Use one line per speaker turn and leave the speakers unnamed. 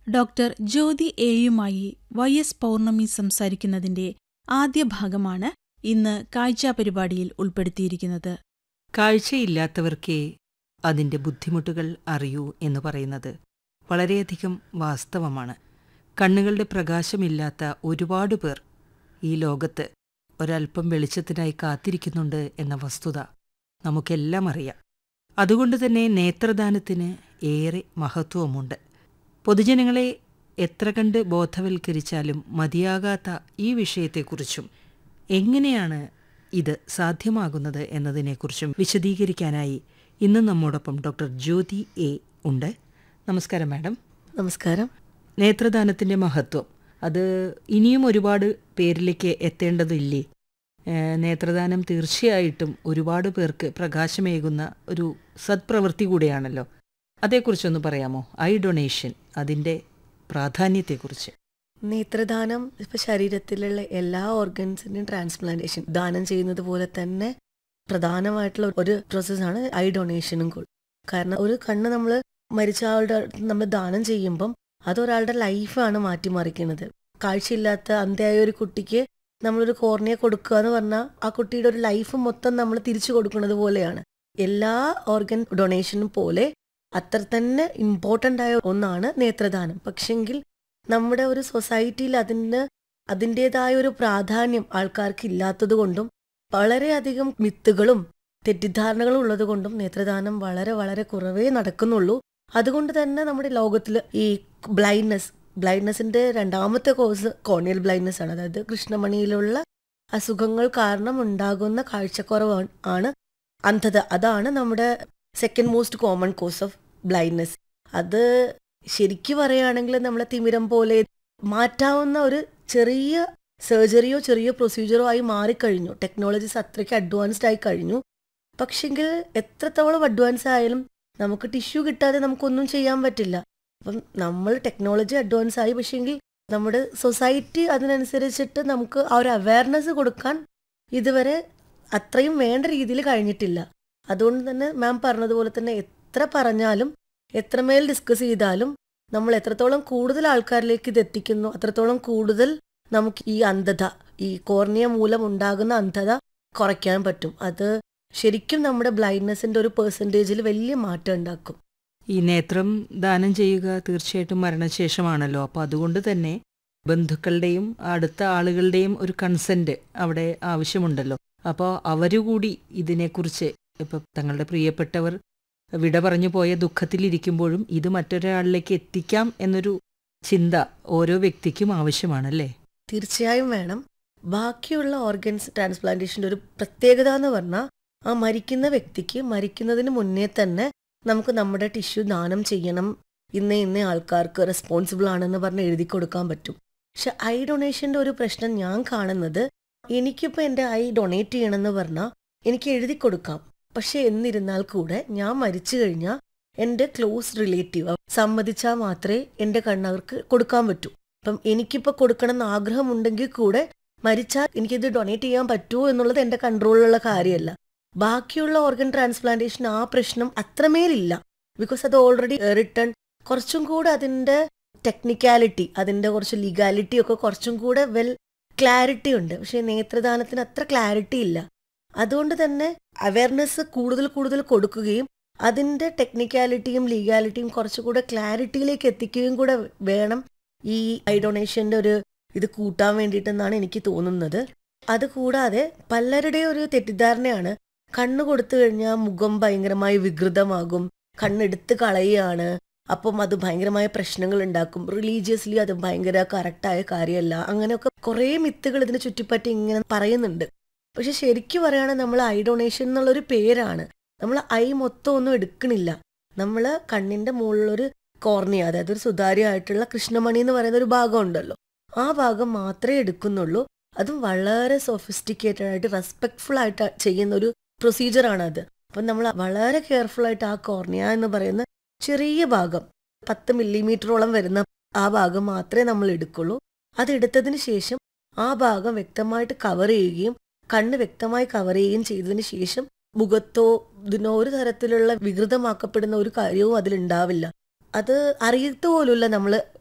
doctor ജ്യോതി എയുമായി Y S പൗർണമി സംസാരിക്കുന്നതിന്റെ ആദ്യ ഭാഗമാണ് ഇന്ന് കാഴ്ചാ പരിപാടിയിൽ ഉൾപ്പെടുത്തിയിരിക്കുന്നത്
കാഴ്ചയില്ലാത്തവർക്കേ അതിൻ്റെ ബുദ്ധിമുട്ടുകൾ അറിയൂ എന്ന് പറയുന്നത് വളരെയധികം വാസ്തവമാണ് കണ്ണുകളുടെ പ്രകാശമില്ലാത്ത ഒരുപാട് പേർ ഈ ലോകത്ത് ഒരൽപ്പം വെളിച്ചത്തിനായി കാത്തിരിക്കുന്നുണ്ട് എന്ന വസ്തുത നമുക്കെല്ലാം അറിയാം അതുകൊണ്ട് തന്നെ നേത്രദാനത്തിന് ഏറെ മഹത്വമുണ്ട് പൊതുജനങ്ങളെ എത്ര കണ്ട് ബോധവൽക്കരിച്ചാലും മതിയാകാത്ത ഈ വിഷയത്തെക്കുറിച്ചും എങ്ങനെയാണ് ഇത് സാധ്യമാകുന്നത് എന്നതിനെക്കുറിച്ചും വിശദീകരിക്കാനായി ഇന്ന് നമ്മോടൊപ്പം ഡോക്ടർ ജ്യോതി എ ഉണ്ട് നമസ്കാരം മാഡം
നമസ്കാരം
നേത്രദാനത്തിൻ്റെ മഹത്വം അത് ഇനിയും ഒരുപാട് പേരിലേക്ക് എത്തേണ്ടതില്ലേ ഏഹ് നേത്രദാനം തീർച്ചയായിട്ടും ഒരുപാട് പേർക്ക് പ്രകാശമേകുന്ന ഒരു സത്പ്രവൃത്തി കൂടിയാണല്ലോ അതേക്കുറിച്ചൊന്ന് പറയാമോ ഐ ഡൊണേഷൻ അതിൻ്റെ പ്രാധാന്യത്തെക്കുറിച്ച്
നേത്രദാനം ഇപ്പൊ ശരീരത്തിലുള്ള എല്ലാ ഓർഗൻസിന്റെയും ട്രാൻസ്പ്ലാന്റേഷൻ ദാനം ചെയ്യുന്നത് പോലെ തന്നെ പ്രധാനമായിട്ടുള്ള ഒരു പ്രോസസ്സാണ് ഐ ഡൊണേഷനും കൂടി കാരണം ഒരു കണ്ണ് നമ്മൾ മരിച്ച ആളുടെ നമ്മൾ ദാനം ചെയ്യുമ്പം അത് ഒരാളുടെ ലൈഫാണ് മാറ്റിമറിക്കുന്നത് കാഴ്ചയില്ലാത്ത അന്ധയായ ഒരു കുട്ടിക്ക് നമ്മളൊരു കോർണിയ കൊടുക്കുക എന്ന് പറഞ്ഞാൽ ആ കുട്ടിയുടെ ഒരു ലൈഫ് മൊത്തം നമ്മൾ തിരിച്ചു കൊടുക്കുന്നത് പോലെയാണ് എല്ലാ ഓർഗൻ ഡൊണേഷനും പോലെ അത്ര തന്നെ ഇമ്പോർട്ടൻ്റ് ആയ ഒന്നാണ് നേത്രദാനം പക്ഷെങ്കിൽ നമ്മുടെ ഒരു സൊസൈറ്റിയിൽ അതിന് അതിൻ്റെതായ ഒരു പ്രാധാന്യം ആൾക്കാർക്ക് ഇല്ലാത്തത് കൊണ്ടും വളരെയധികം മിത്തുകളും തെറ്റിദ്ധാരണകളും ഉള്ളത് കൊണ്ടും നേത്രദാനം വളരെ വളരെ കുറവേ നടക്കുന്നുള്ളൂ അതുകൊണ്ട് തന്നെ നമ്മുടെ ലോകത്തിൽ ഈ ബ്ലൈൻഡ്നെസ് ബ്ലൈൻഡ്നെസ്സിന്റെ രണ്ടാമത്തെ കോഴ്സ് കോർണിയൽ ബ്ലൈൻഡ്നെസ് ആണ് അതായത് കൃഷ്ണമണിയിലുള്ള അസുഖങ്ങൾ കാരണം ഉണ്ടാകുന്ന കാഴ്ചക്കുറവ് ആണ് അന്ധത അതാണ് നമ്മുടെ second most common cause of blindness അത് ശരിക്കു പറയുകയാണെങ്കിൽ നമ്മളെ തിമിരം പോലെ മാറ്റാവുന്ന ഒരു ചെറിയ സർജറിയോ ചെറിയ പ്രൊസീജിയറോ ആയി മാറിക്കഴിഞ്ഞു ടെക്നോളജീസ് അത്രയ്ക്ക് അഡ്വാൻസ്ഡ് ആയി കഴിഞ്ഞു പക്ഷെങ്കിൽ എത്രത്തോളം അഡ്വാൻസ് ആയാലും നമുക്ക് ടിഷ്യൂ കിട്ടാതെ നമുക്കൊന്നും ചെയ്യാൻ പറ്റില്ല അപ്പം നമ്മൾ ടെക്നോളജി അഡ്വാൻസ് ആയി പക്ഷെങ്കിൽ നമ്മുടെ സൊസൈറ്റി അതിനനുസരിച്ചിട്ട് നമുക്ക് ആ ഒരു അവയർനെസ് കൊടുക്കാൻ ഇതുവരെ അത്രയും വേണ്ട രീതിയിൽ കഴിഞ്ഞിട്ടില്ല അതുകൊണ്ട് തന്നെ മാം പറഞ്ഞതുപോലെ തന്നെ എത്ര പറഞ്ഞാലും എത്രമേൽ ഡിസ്കസ് ചെയ്താലും നമ്മൾ എത്രത്തോളം കൂടുതൽ ആൾക്കാരിലേക്ക് ഇത് എത്തിക്കുന്നു അത്രത്തോളം കൂടുതൽ നമുക്ക് ഈ അന്ധത ഈ കോർണിയ മൂലം ഉണ്ടാകുന്ന അന്ധത കുറയ്ക്കാൻ പറ്റും അത് ശരിക്കും നമ്മുടെ ബ്ലൈൻഡ്നെസ്സിന്റെ ഒരു പെർസെൻറ്റേജിൽ വലിയ മാറ്റം ഉണ്ടാക്കും
ഈ നേത്രം ദാനം ചെയ്യുക തീർച്ചയായിട്ടും മരണശേഷമാണല്ലോ അപ്പോൾ അതുകൊണ്ട് തന്നെ ബന്ധുക്കളുടെയും അടുത്ത ആളുകളുടെയും ഒരു കൺസെന്റ് അവിടെ ആവശ്യമുണ്ടല്ലോ അപ്പോൾ അവരുകൂടി ഇതിനെക്കുറിച്ച് ഇപ്പം തങ്ങളുടെ പ്രിയപ്പെട്ടവർ വിട പറഞ്ഞു പോയ ദുഃഖത്തിലിരിക്കുമ്പോഴും ഇത് മറ്റൊരാളിലേക്ക് എത്തിക്കാം എന്നൊരു ചിന്ത ഓരോ വ്യക്തിക്കും ആവശ്യമാണല്ലേ
തീർച്ചയായും വേണം ബാക്കിയുള്ള ഓർഗൻസ് ട്രാൻസ്പ്ലാന്റേഷൻ്റെ ഒരു പ്രത്യേകത എന്ന് പറഞ്ഞാൽ ആ മരിക്കുന്ന വ്യക്തിക്ക് മരിക്കുന്നതിന് മുന്നേ തന്നെ നമുക്ക് നമ്മുടെ ടിഷ്യൂ ദാനം ചെയ്യണം ഇന്ന ഇന്ന ആൾക്കാർക്ക് റെസ്പോൺസിബിൾ ആണെന്ന് പറഞ്ഞ് എഴുതി കൊടുക്കാൻ പറ്റും പക്ഷെ ഐ ഡൊണേഷന്റെ ഒരു പ്രശ്നം ഞാൻ കാണുന്നത് എനിക്കിപ്പോൾ എൻ്റെ ഐ ഡൊണേറ്റ് ചെയ്യണമെന്ന് പറഞ്ഞാൽ എനിക്ക് എഴുതി കൊടുക്കാം പക്ഷെ എന്നിരുന്നാൽ കൂടെ ഞാൻ മരിച്ചു കഴിഞ്ഞാൽ എൻ്റെ ക്ലോസ് റിലേറ്റീവ് സമ്മതിച്ചാൽ മാത്രമേ എൻ്റെ കണ്ണവർക്ക് കൊടുക്കാൻ പറ്റൂ അപ്പം എനിക്കിപ്പോൾ കൊടുക്കണം എന്ന് ആഗ്രഹമുണ്ടെങ്കിൽ കൂടെ മരിച്ചാൽ എനിക്കിത് ഡൊണേറ്റ് ചെയ്യാൻ പറ്റുമോ എന്നുള്ളത് എൻ്റെ കൺട്രോളിലുള്ള കാര്യമല്ല ബാക്കിയുള്ള ഓർഗൻ ട്രാൻസ്പ്ലാന്റേഷൻ ആ പ്രശ്നം അത്രമേലില്ല ബിക്കോസ് അത് ഓൾറെഡി റിട്ടേൺ കുറച്ചും കൂടെ അതിൻ്റെ ടെക്നിക്കാലിറ്റി അതിൻ്റെ കുറച്ച് ലീഗാലിറ്റി ഒക്കെ കുറച്ചും കൂടെ വെൽ ക്ലാരിറ്റി ഉണ്ട് പക്ഷേ നേത്രദാനത്തിന് അത്ര ക്ലാരിറ്റി ഇല്ല അതുകൊണ്ട് തന്നെ അവയർനെസ് കൂടുതൽ കൂടുതൽ കൊടുക്കുകയും അതിൻ്റെ ടെക്നിക്കാലിറ്റിയും ലീഗാലിറ്റിയും കുറച്ചുകൂടെ ക്ലാരിറ്റിയിലേക്ക് എത്തിക്കുകയും കൂടെ വേണം ഈ ഐ ഡൊണേഷൻ്റെ ഒരു ഇത് കൂട്ടാൻ വേണ്ടിയിട്ടെന്നാണ് എനിക്ക് തോന്നുന്നത് അത് കൂടാതെ പലരുടെയും ഒരു തെറ്റിദ്ധാരണയാണ് കണ്ണ് കൊടുത്തു കഴിഞ്ഞാൽ മുഖം ഭയങ്കരമായി വികൃതമാകും കണ്ണെടുത്ത് കളയുകയാണ് അപ്പം അത് ഭയങ്കരമായ പ്രശ്നങ്ങൾ ഉണ്ടാക്കും റിലീജിയസ്ലി അത് ഭയങ്കര കറക്റ്റായ കാര്യമല്ല അങ്ങനെയൊക്കെ കുറേ മിത്തുകൾ ഇതിനെ ചുറ്റിപ്പറ്റി ഇങ്ങനെ പറയുന്നുണ്ട് പക്ഷെ ശരിക്കും പറയുകയാണെങ്കിൽ നമ്മൾ ഐ ഡൊണേഷൻ എന്നുള്ളൊരു പേരാണ് നമ്മൾ ഐ മൊത്തം ഒന്നും എടുക്കണില്ല നമ്മൾ കണ്ണിന്റെ മുകളിലൊരു കോർണിയ അതായത് ഒരു സുതാര്യമായിട്ടുള്ള കൃഷ്ണമണി എന്ന് പറയുന്ന ഒരു ഭാഗം ഉണ്ടല്ലോ ആ ഭാഗം മാത്രമേ എടുക്കുന്നുള്ളൂ അതും വളരെ സൊഫിസ്റ്റിക്കേറ്റഡ് ആയിട്ട് റെസ്പെക്ട്ഫുൾ ആയിട്ട് ചെയ്യുന്ന ഒരു പ്രൊസീജിയറാണ് അത് അപ്പം നമ്മൾ വളരെ കെയർഫുൾ ആയിട്ട് ആ കോർണിയ എന്ന് പറയുന്ന ചെറിയ ഭാഗം പത്ത് മില്ലിമീറ്ററോളം വരുന്ന ആ ഭാഗം മാത്രമേ നമ്മൾ എടുക്കുള്ളൂ അതെടുത്തതിന് ശേഷം ആ ഭാഗം വ്യക്തമായിട്ട് കവർ ചെയ്യുകയും കണ്ണ് വ്യക്തമായി കവർ ചെയ്യുകയും ചെയ്തതിന് ശേഷം മുഖത്തോ ഇതിനോ ഒരു തരത്തിലുള്ള വികൃതമാക്കപ്പെടുന്ന ഒരു കാര്യവും അതിലുണ്ടാവില്ല അത് അറിയത്ത് പോലുമില്ല നമ്മൾ